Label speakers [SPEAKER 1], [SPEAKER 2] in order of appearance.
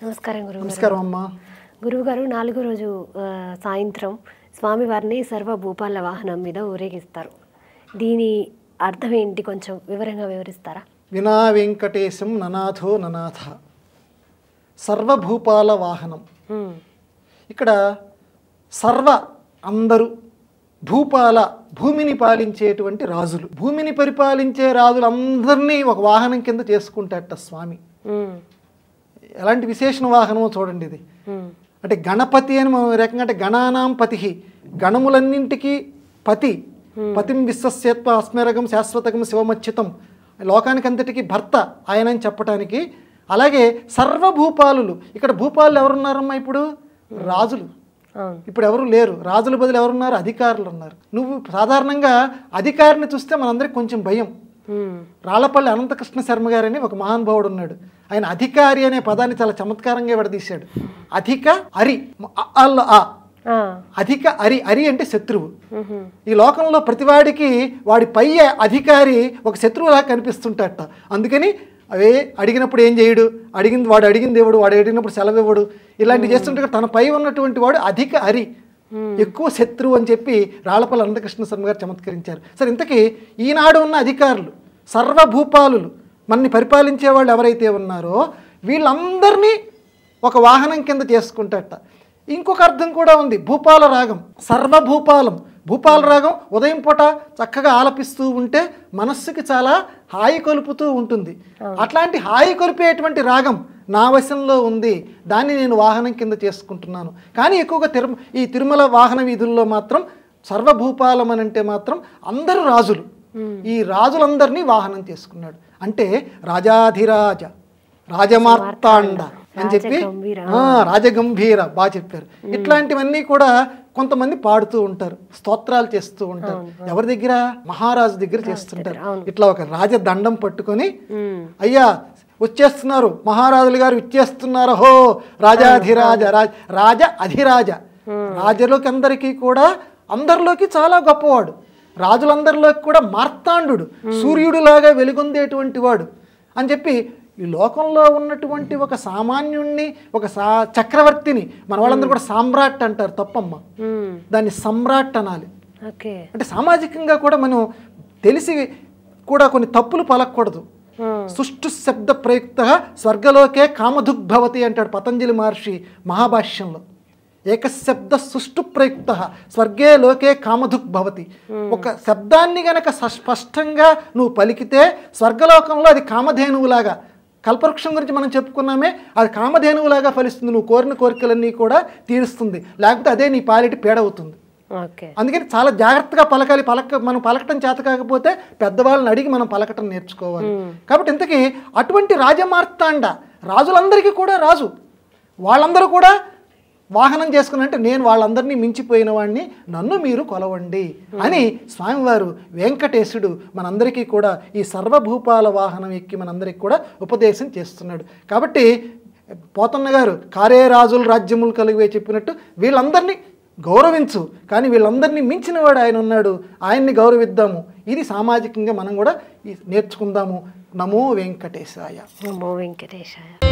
[SPEAKER 1] నమస్కారం గురువు
[SPEAKER 2] నమస్కారం అమ్మా
[SPEAKER 1] గురువుగారు నాలుగో రోజు ఆ, సాయంత్రం స్వామివారిని సర్వభూపాల వాహనం మీద ఊరేగిస్తారు దీని అర్థం ఏంటి కొంచెం వివరంగా వివరిస్తారా
[SPEAKER 2] వినా వెంకటేశం ననాథో ననాథ సర్వభూపాల వాహనం
[SPEAKER 1] ఉమ్,
[SPEAKER 2] ఇక్కడ సర్వ అందరూ భూపాల భూమిని పాలించేటువంటి రాజులు భూమిని పరిపాలించే రాజులందరినీ ఒక వాహనం కింద చేసుకుంటాట స్వామి
[SPEAKER 1] ఉమ్,
[SPEAKER 2] ఎలాంటి విశేషణ వాహనమో చూడండి ఇది
[SPEAKER 1] ఉమ్,
[SPEAKER 2] అంటే గణపతి అని మనం ఈ రకంగా అంటే గణానాం పతి గణములన్నింటికి పతి పతిం విశ్వసేత్వ అస్మరగం శాశ్వతగం శివమచ్చితం లోకానికి అంతటికి భర్త ఆయన అని చెప్పటానికి అలాగే సర్వభూపాలులు ఇక్కడ భూపాలు ఎవరున్నారమ్మా ఇప్పుడు రాజులు
[SPEAKER 1] అవును
[SPEAKER 2] ఇప్పుడు ఎవరు లేరు రాజుల బదులు ఎవరున్నారు అధికారులు ఉన్నారు నువ్వు సాధారణంగా అధికారిని చూస్తే మనందరికి కొంచెం భయం
[SPEAKER 1] ఉమ్,
[SPEAKER 2] రాళ్లపల్లి అనంతకృష్ణ శర్మ గారని ఒక మహానుభావుడు ఉన్నాడు ఆయన అధికారి అనే పదాన్ని చాలా చమత్కారంగా విడదీశాడు అధిక అరి అ, అల్ల ఆ
[SPEAKER 1] ఆ,
[SPEAKER 2] అధిక అరి అరి అంటే శత్రువు
[SPEAKER 1] ఉహు,
[SPEAKER 2] ఈ లోకంలో ప్రతివాడికి వాడి పై అధికారి ఒక శత్రువులా కనిపిస్తుంటాట అందుకని అవే అడిగినప్పుడు ఏం చేయడు అడిగింది వాడు అడిగింది ఇవ్వడు వాడు అడిగినప్పుడు సెలవు ఇవ్వడు ఇలాంటివి చేస్తుంటే తన పై ఉన్నటువంటి వాడు అధిక అరి ఎక్కువ శత్రువు అని చెప్పి రాళ్లపల్లి అనంతకృష్ణ శర్మ గారు చమత్కరించారు సరే ఇంతకీ ఈనాడు ఉన్న అధికారులు సర్వభూపాలులు మనని పరిపాలించే వాళ్ళు ఎవరైతే ఉన్నారో వీళ్ళందరినీ ఒక వాహనం కింద చేసుకుంటాట ఇంకొక అర్థం కూడా ఉంది భూపాల రాగం సర్వభూపాలం భూపాల రాగం ఉదయం పూట చక్కగా ఆలపిస్తూ ఉంటే మనస్సుకి చాలా హాయి కొలుపుతూ ఉంటుంది అట్లాంటి హాయి కొలిపేటువంటి రాగం నా వశంలో ఉంది దాన్ని నేను వాహనం కింద చేసుకుంటున్నాను కానీ ఎక్కువగా తిరు ఈ తిరుమల వాహన వీధుల్లో మాత్రం సర్వభూపాలం అని అంటే మాత్రం అందరూ రాజులు ఈ రాజులందరినీ వాహనం చేసుకున్నాడు అంటే రాజాధిరాజ రాజమార్తాండ అని చెప్పి
[SPEAKER 1] రాజగంభీర.
[SPEAKER 2] ఆ, రాజగంభీర బాగా చెప్పారు ఇట్లాంటివన్నీ కూడా కొంతమంది పాడుతూ ఉంటారు స్తోత్రాలు చేస్తూ ఉంటారు ఎవరి దగ్గర మహారాజు దగ్గర చేస్తుంటారు ఇట్లా ఒక రాజదండం పట్టుకొని
[SPEAKER 1] ఉమ్,
[SPEAKER 2] అయ్యా వచ్చేస్తున్నారు మహారాజులు గారు ఇచ్చేస్తున్నారు హో రాజాధిరాజ రాజ రాజ అధిరాజ రాజులకి అందరికీ కూడా అందరిలోకి చాలా గొప్పవాడు రాజులందరిలోకి కూడా మార్తాండు సూర్యుడిలాగా వెలుగొందేటువంటి వాడు అని చెప్పి ఈ లోకంలో ఉన్నటువంటి ఒక సామాన్యుణ్ణి ఒక సా చక్రవర్తిని మన వాళ్ళందరూ కూడా సామ్రాట్ అంటారు తప్పమ్మ
[SPEAKER 1] ఉమ్,
[SPEAKER 2] దాన్ని సమ్రాట్ అనాలి
[SPEAKER 1] ఓకే
[SPEAKER 2] అంటే సామాజికంగా కూడా మనం తెలిసి కూడా కొన్ని తప్పులు పలకూడదు
[SPEAKER 1] ఉమ్,
[SPEAKER 2] సుష్టు శబ్ద ప్రయుక్త స్వర్గలోకే కామధుగ్భవతి అంటాడు పతంజలి మహర్షి మహాభాష్యంలో ఏకశబ్ద సుష్టు ప్రయుక్త స్వర్గే లోకే కామధుగ్భవతి ఒక శబ్దాన్ని గనక స- స్పష్టంగా నువ్వు పలికితే స్వర్గలోకంలో అది కామధేనువులాగా కల్పవృక్షం గురించి మనం చెప్పుకున్నామే అది కామధేనువులాగా ఫలిస్తుంది నువ్వు కోరిన కోరికలన్నీ కూడా తీరుస్తుంది లేకపోతే అదే నీ పాలిటి పేడవుతుంది
[SPEAKER 1] ఓకే
[SPEAKER 2] అందుకని చాలా జాగ్రత్తగా పలకాలి పలక మనం పలకటం చేత కాకపోతే పెద్దవాళ్ళని అడిగి మనం పలకటం నేర్చుకోవాలి కాబట్టి ఇంతకీ అటువంటి రాజమార్తాండ రాజులందరికీ కూడా రాజు వాళ్ళందరూ కూడా వాహనం చేసుకుని అంటే నేను వాళ్ళందరినీ మించిపోయిన వాడిని నన్ను మీరు కొలవండి అని స్వామివారు వెంకటేశుడు మనందరికీ కూడా ఈ సర్వభూపాల వాహనం ఎక్కి మనందరికీ కూడా ఉపదేశం చేస్తున్నాడు కాబట్టి పోతన్న గారు కారే రాజులు రాజ్యములు కలిగే చెప్పినట్టు వీళ్ళందరినీ గౌరవించు కానీ వీళ్ళందరినీ మించిన వాడు ఆయన ఉన్నాడు ఆయన్ని గౌరవిద్దాము ఇది సామాజికంగా మనం కూడా ఈ నేర్చుకుందాము నమో వెంకటేశాయ
[SPEAKER 1] నమో వెంకటేశాయ